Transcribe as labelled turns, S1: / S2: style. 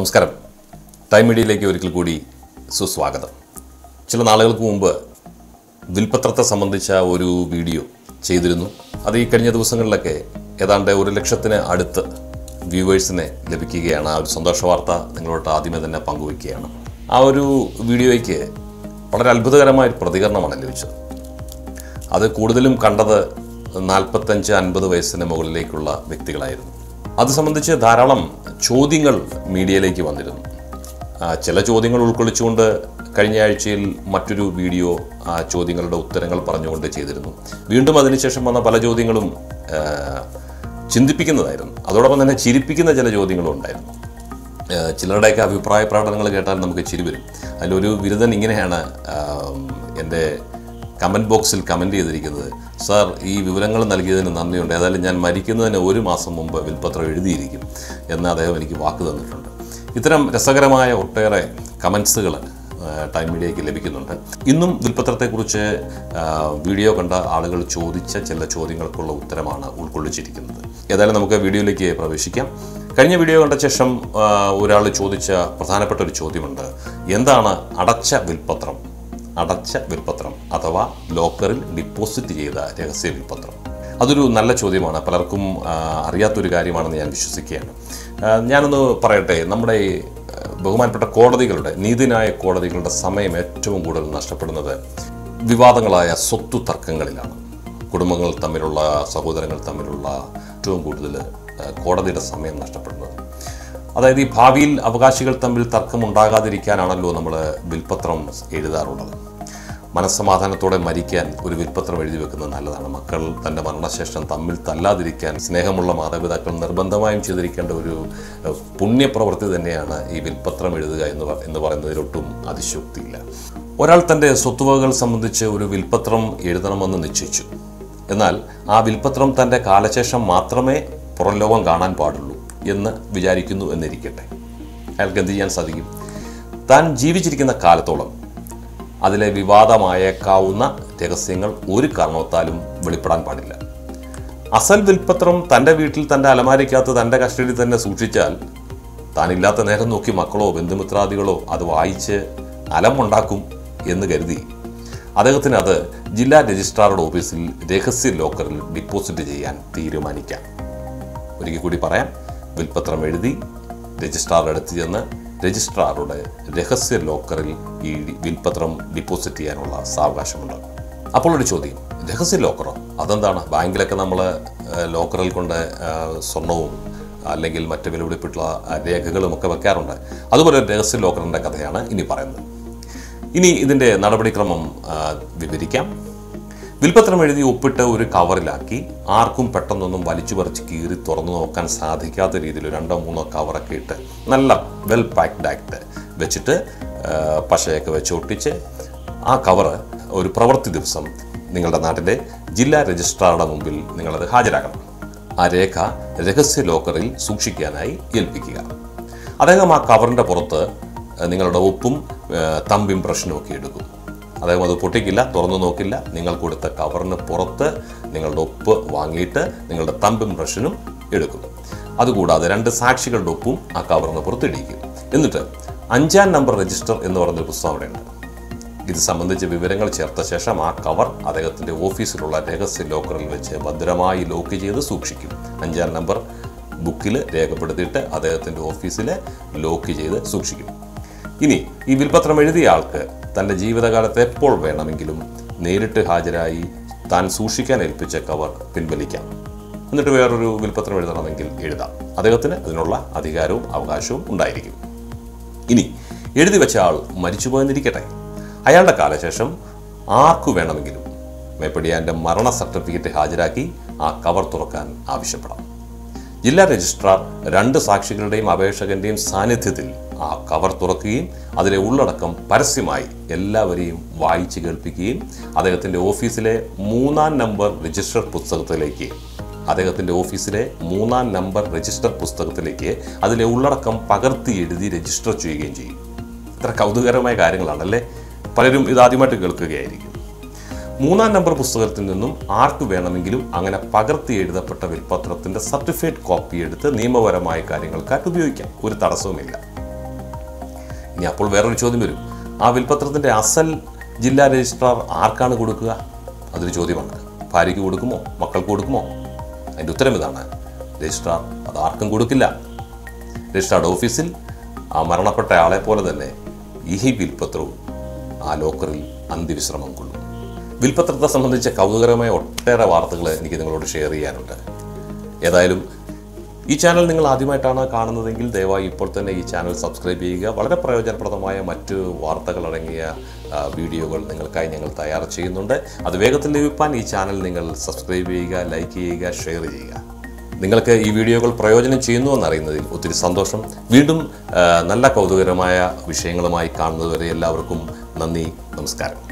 S1: നമസ്കാരം ടൈം മീഡിയയിലേക്ക് ഒരിക്കൽ കൂടി സുസ്വാഗതം ചില നാളുകൾക്ക് മുമ്പ് വിൽപത്രത്തെ സംബന്ധിച്ച ഒരു വീഡിയോ ചെയ്തിരുന്നു അത് ഈ കഴിഞ്ഞ ദിവസങ്ങളിലൊക്കെ ഏതാണ്ട് ഒരു ലക്ഷത്തിന് അടുത്ത് വ്യൂവേഴ്സിനെ ലഭിക്കുകയാണ് ആ ഒരു സന്തോഷ വാർത്ത നിങ്ങളോട് ആദ്യമേ തന്നെ പങ്കുവയ്ക്കുകയാണ് ആ ഒരു വീഡിയോയ്ക്ക് വളരെ അത്ഭുതകരമായ ഒരു പ്രതികരണമാണ് ലഭിച്ചത് അത് കൂടുതലും കണ്ടത് നാൽപ്പത്തഞ്ച് അൻപത് വയസ്സിന് മുകളിലേക്കുള്ള വ്യക്തികളായിരുന്നു അത് സംബന്ധിച്ച് ധാരാളം ചോദ്യങ്ങൾ മീഡിയയിലേക്ക് വന്നിരുന്നു ആ, ചില ചോദ്യങ്ങൾ ഉൾക്കൊള്ളിച്ചുകൊണ്ട് കഴിഞ്ഞ ആഴ്ചയിൽ മറ്റൊരു വീഡിയോ ആ ചോദ്യങ്ങളുടെ ഉത്തരങ്ങൾ പറഞ്ഞുകൊണ്ട് ചെയ്തിരുന്നു വീണ്ടും അതിനുശേഷം വന്ന പല ചോദ്യങ്ങളും ആ, ചിന്തിപ്പിക്കുന്നതായിരുന്നു അതോടൊപ്പം തന്നെ ചിരിപ്പിക്കുന്ന ചില ചോദ്യങ്ങളും ഉണ്ടായിരുന്നു ഏഹ് ചിലരുടെയൊക്കെ അഭിപ്രായ പ്രകടനങ്ങൾ കേട്ടാൽ നമുക്ക് ചിരി വരും അതിലൊരു ബിരുദൻ ഇങ്ങനെയാണ് ആം, എൻ്റെ കമൻറ്റ് ബോക്സിൽ കമൻറ്റ് ചെയ്തിരിക്കുന്നത് സാർ ഈ വിവരങ്ങൾ നൽകിയതിന് നന്ദിയുണ്ട് ഏതായാലും ഞാൻ മരിക്കുന്നതിന് ഒരു മാസം മുമ്പ് വിൽപ്പത്രം എഴുതിയിരിക്കും എന്ന് അദ്ദേഹം എനിക്ക് വാക്ക് തന്നിട്ടുണ്ട് ഇത്തരം രസകരമായ ഒട്ടേറെ കമൻസുകൾ ടൈം മീഡിയയ്ക്ക് ലഭിക്കുന്നുണ്ട് ഇന്നും വിൽപ്പത്രത്തെക്കുറിച്ച് ആ, വീഡിയോ കണ്ട ആളുകൾ ചോദിച്ച ചില ചോദ്യങ്ങൾക്കുള്ള ഉത്തരമാണ് ഉൾക്കൊള്ളിച്ചിരിക്കുന്നത് ഏതായാലും നമുക്ക് വീഡിയോയിലേക്ക് പ്രവേശിക്കാം കഴിഞ്ഞ വീഡിയോ കണ്ട ശേഷം ഒരാൾ ചോദിച്ച പ്രധാനപ്പെട്ട ഒരു ചോദ്യമുണ്ട് എന്താണ് അടച്ച വിൽപ്പത്രം അടച്ച വിൽപ്പത്രം അഥവാ ലോക്കറിൽ ഡിപ്പോസിറ്റ് ചെയ്ത രഹസ്യ വിൽപ്പത്രം അതൊരു നല്ല ചോദ്യമാണ് പലർക്കും ആ, അറിയാത്തൊരു കാര്യമാണെന്ന് ഞാൻ വിശ്വസിക്കുകയാണ് ആ, ഞാനൊന്ന് പറയട്ടെ നമ്മുടെ ഈ ആ, ബഹുമാനപ്പെട്ട കോടതികളുടെ നീതിന്യായ കോടതികളുടെ സമയം ഏറ്റവും കൂടുതൽ നഷ്ടപ്പെടുന്നത് വിവാദങ്ങളായ സ്വത്തു തർക്കങ്ങളിലാണ് കുടുംബങ്ങൾ തമ്മിലുള്ള സഹോദരങ്ങൾ തമ്മിലുള്ള ഏറ്റവും കൂടുതൽ ആ, കോടതിയുടെ സമയം നഷ്ടപ്പെടുന്നത് അതായത് ഈ ഭാവിയിൽ അവകാശികൾ തമ്മിൽ തർക്കമുണ്ടാകാതിരിക്കാനാണല്ലോ നമ്മൾ വിൽപ്പത്രം എഴുതാറുള്ളത് മനസ്സമാധാനത്തോടെ മരിക്കാൻ ഒരു വിൽപ്പത്രം എഴുതി വെക്കുന്നത് നല്ലതാണ് മക്കൾ തൻ്റെ മരണശേഷം തമ്മിൽ തല്ലാതിരിക്കാൻ സ്നേഹമുള്ള മാതാപിതാക്കൾ നിർബന്ധമായും ചെയ്തിരിക്കേണ്ട ഒരു ഏഹ്, പുണ്യപ്രവൃത്തി തന്നെയാണ് ഈ വിൽപ്പത്രം എഴുതുക എന്ന് പ- എന്ന് പറയുന്നതിലൊട്ടും അതിശോക്തിയില്ല ഒരാൾ തൻ്റെ സ്വത്തുവകകൾ സംബന്ധിച്ച് ഒരു വിൽപ്പത്രം എഴുതണമെന്ന് നിശ്ചയിച്ചു എന്നാൽ ആ വിൽപ്പത്രം തൻ്റെ കാലശേഷം മാത്രമേ പുറം ലോകം കാണാൻ പാടുള്ളൂ എന്ന് വിചാരിക്കുന്നു എന്നിരിക്കട്ടെ അയാൾക്ക് എന്ത് ചെയ്യാൻ സാധിക്കും താൻ ജീവിച്ചിരിക്കുന്ന കാലത്തോളം അതിലെ വിവാദമായേക്കാവുന്ന രഹസ്യങ്ങൾ ഒരു കാരണവത്താലും വെളിപ്പെടാൻ പാടില്ല അസൽ വിൽപ്പത്രം തൻ്റെ വീട്ടിൽ തൻ്റെ അലമാരിക്കകത്ത് തൻ്റെ കസ്റ്റഡിയിൽ തന്നെ സൂക്ഷിച്ചാൽ താനില്ലാത്ത നേരം നോക്കി മക്കളോ ബന്ധുമിത്രാദികളോ അത് വായിച്ച് അലമുണ്ടാക്കും എന്ന് കരുതി അദ്ദേഹത്തിന് അത് ജില്ലാ രജിസ്ട്രാറുടെ ഓഫീസിൽ രഹസ്യ ലോക്കറിൽ ഡിപ്പോസിറ്റ് ചെയ്യാൻ തീരുമാനിക്കാം ഒരിക്കൽ കൂടി പറയാം വിൽപ്പത്രം എഴുതി രജിസ്ട്രാറുടെ അടുത്ത് ചെന്ന് രജിസ്ട്രാറുടെ രഹസ്യ ലോക്കറിൽ ഈ വിൽപ്പത്രം ഡിപ്പോസിറ്റ് ചെയ്യാനുള്ള സാവകാശമുണ്ട് അപ്പോൾ ഒരു ചോദ്യം രഹസ്യ ലോക്കറോ അതെന്താണ് ബാങ്കിലൊക്കെ നമ്മൾ ലോക്കറിൽ കൊണ്ട് ആ, സ്വർണവും അല്ലെങ്കിൽ മറ്റ് വിലപിടിപ്പിട്ടുള്ള ആ, രേഖകളും ഒക്കെ വെക്കാറുണ്ട് അതുപോലെ ഒരു രഹസ്യ ലോക്കറിൻ്റെ കഥയാണ് ഇനി പറയുന്നത് ഇനി ഇതിൻ്റെ നടപടിക്രമം ആ, വിവരിക്കാം വിൽപ്പത്രം എഴുതി ഒപ്പിട്ട് ഒരു കവറിലാക്കി ആർക്കും പെട്ടെന്നൊന്നും വലിച്ചു പറിച്ച് കീറി തുറന്നു നോക്കാൻ സാധിക്കാത്ത രീതിയിൽ രണ്ടോ മൂന്നോ കവറൊക്കെ ഇട്ട് നല്ല വെൽ പാക്ഡ് ആയിട്ട് വെച്ചിട്ട് ആ, പശയൊക്കെ വെച്ച് ഒട്ടിച്ച് ആ കവറ് ഒരു പ്രവൃത്തി ദിവസം നിങ്ങളുടെ നാട്ടിലെ ജില്ലാ രജിസ്ട്രാറുടെ മുമ്പിൽ നിങ്ങളത് ഹാജരാക്കണം ആ രേഖ രഹസ്യ ലോക്കറിൽ സൂക്ഷിക്കാനായി ഏൽപ്പിക്കുക അദ്ദേഹം ആ കവറിൻ്റെ പുറത്ത് ഏഹ്, നിങ്ങളുടെ ഒപ്പും ഏഹ്, തമ്പ് ഇംപ്രഷനും ഒക്കെ എടുക്കും അദ്ദേഹം അത് പൊട്ടിക്കില്ല തുറന്നു നോക്കില്ല നിങ്ങൾ കൊടുത്ത കവറിന് പുറത്ത് നിങ്ങളുടെ ഒപ്പ് വാങ്ങിയിട്ട് നിങ്ങളുടെ തമ്പ് ഇംപ്രഷനും എടുക്കും അതുകൂടാതെ രണ്ട് സാക്ഷികളുടെ ഒപ്പും ആ കവറിന് പുറത്തിടിക്കും എന്നിട്ട് അഞ്ചാം നമ്പർ രജിസ്റ്റർ എന്ന് പറയുന്നൊരു പുസ്തകം അവിടെയുണ്ട് ഇത് സംബന്ധിച്ച് വിവരങ്ങൾ ചേർത്ത ശേഷം ആ കവർ അദ്ദേഹത്തിൻ്റെ ഓഫീസിലുള്ള രഹസ്യ ലോക്കറിൽ വെച്ച് ഭദ്രമായി ലോക്ക് ചെയ്ത് സൂക്ഷിക്കും അഞ്ചാം നമ്പർ ബുക്കിൽ രേഖപ്പെടുത്തിയിട്ട് അദ്ദേഹത്തിൻ്റെ ഓഫീസിൽ ലോക്ക് ചെയ്ത് സൂക്ഷിക്കും ഇനി ഈ വിൽപത്രം എഴുതിയ ആൾക്ക് തൻ്റെ ജീവിതകാലത്ത് എപ്പോൾ വേണമെങ്കിലും നേരിട്ട് ഹാജരായി താൻ സൂക്ഷിക്കാൻ ഏൽപ്പിച്ച കവർ പിൻവലിക്കാം എന്നിട്ട് വേറൊരു വിൽപത്രം എഴുതണമെങ്കിൽ എഴുതാം അദ്ദേഹത്തിന് അതിനുള്ള അധികാരവും അവകാശവും ഉണ്ടായിരിക്കും ഇനി എഴുതി വെച്ച ആൾ മരിച്ചുപോയെന്നിരിക്കട്ടെ അയാളുടെ കാലശേഷം ആർക്കു വേണമെങ്കിലും മേപ്പടിയാൻ്റെ മരണ സർട്ടിഫിക്കറ്റ് ഹാജരാക്കി ആ കവർ തുറക്കാൻ ആവശ്യപ്പെടാം ജില്ലാ രജിസ്ട്രാർ രണ്ട് സാക്ഷികളുടെയും അപേക്ഷകന്റെയും സാന്നിധ്യത്തിൽ ആ കവർ തുറക്കുകയും അതിലെ ഉള്ളടക്കം പരസ്യമായി എല്ലാവരെയും വായിച്ചു കേൾപ്പിക്കുകയും അദ്ദേഹത്തിൻ്റെ ഓഫീസിലെ മൂന്നാം നമ്പർ രജിസ്റ്റർ പുസ്തകത്തിലേക്ക് അദ്ദേഹത്തിൻ്റെ ഓഫീസിലെ മൂന്നാം നമ്പർ രജിസ്റ്റർ പുസ്തകത്തിലേക്ക് അതിലെ ഉള്ളടക്കം പകർത്തി എഴുതി രജിസ്റ്റർ ചെയ്യുകയും ചെയ്യും ഇത്ര കൗതുകരമായ കാര്യങ്ങളാണല്ലേ പലരും ഇതാദ്യമായിട്ട് കേൾക്കുകയായിരിക്കും മൂന്നാം നമ്പർ പുസ്തകത്തിൽ നിന്നും ആർക്ക് വേണമെങ്കിലും അങ്ങനെ പകർത്തി എഴുതപ്പെട്ട വിൽപത്രത്തിന്റെ സർട്ടിഫിക്കറ്റ് കോപ്പി എടുത്ത് നിയമപരമായ കാര്യങ്ങൾക്കായിട്ട് ഉപയോഗിക്കാം ഒരു തടസ്സവുമില്ല ഇനി അപ്പോൾ വേറൊരു ചോദ്യം വരും ആ വിൽപത്രത്തിൻ്റെ അസൽ ജില്ലാ രജിസ്ട്രാർ ആർക്കാണ് കൊടുക്കുക അതൊരു ചോദ്യമാണ് ഭാര്യയ്ക്ക് കൊടുക്കുമോ മക്കൾക്ക് കൊടുക്കുമോ അതിൻ്റെ ഉത്തരം ഇതാണ് രജിസ്ട്രാർ അത് ആർക്കും കൊടുക്കില്ല രജിസ്ട്രാർഡ് ഓഫീസിൽ ആ മരണപ്പെട്ട ആളെ പോലെ തന്നെ ഈ വിൽപത്രവും ആ ലോക്കറിൽ അന്ത്യവിശ്രമം കൊള്ളും വിൽപത്രത്തെ സംബന്ധിച്ച കൗതുകരമായ ഒട്ടേറെ വാർത്തകൾ എനിക്ക് നിങ്ങളോട് ഷെയർ ചെയ്യാനുണ്ട് ഏതായാലും ഈ ചാനൽ നിങ്ങൾ ആദ്യമായിട്ടാണ് കാണുന്നതെങ്കിൽ ദയവായി ഇപ്പോൾ തന്നെ ഈ ചാനൽ സബ്സ്ക്രൈബ് ചെയ്യുക വളരെ പ്രയോജനപ്രദമായ മറ്റ് വാർത്തകൾ അടങ്ങിയ ആ, വീഡിയോകൾ നിങ്ങൾക്കായി ഞങ്ങൾ തയ്യാർ ചെയ്യുന്നുണ്ട് അത് വേഗത്തിൽ ലഭിക്കാൻ ഈ ചാനൽ നിങ്ങൾ സബ്സ്ക്രൈബ് ചെയ്യുക ലൈക്ക് ചെയ്യുക ഷെയർ ചെയ്യുക നിങ്ങൾക്ക് ഈ വീഡിയോകൾ പ്രയോജനം ചെയ്യുന്നു എന്നറിയുന്നതിൽ ഒത്തിരി സന്തോഷം വീണ്ടും ആ, നല്ല കൗതുകരമായ വിഷയങ്ങളുമായി കാണുന്നതുവരെ എല്ലാവർക്കും നന്ദി നമസ്കാരം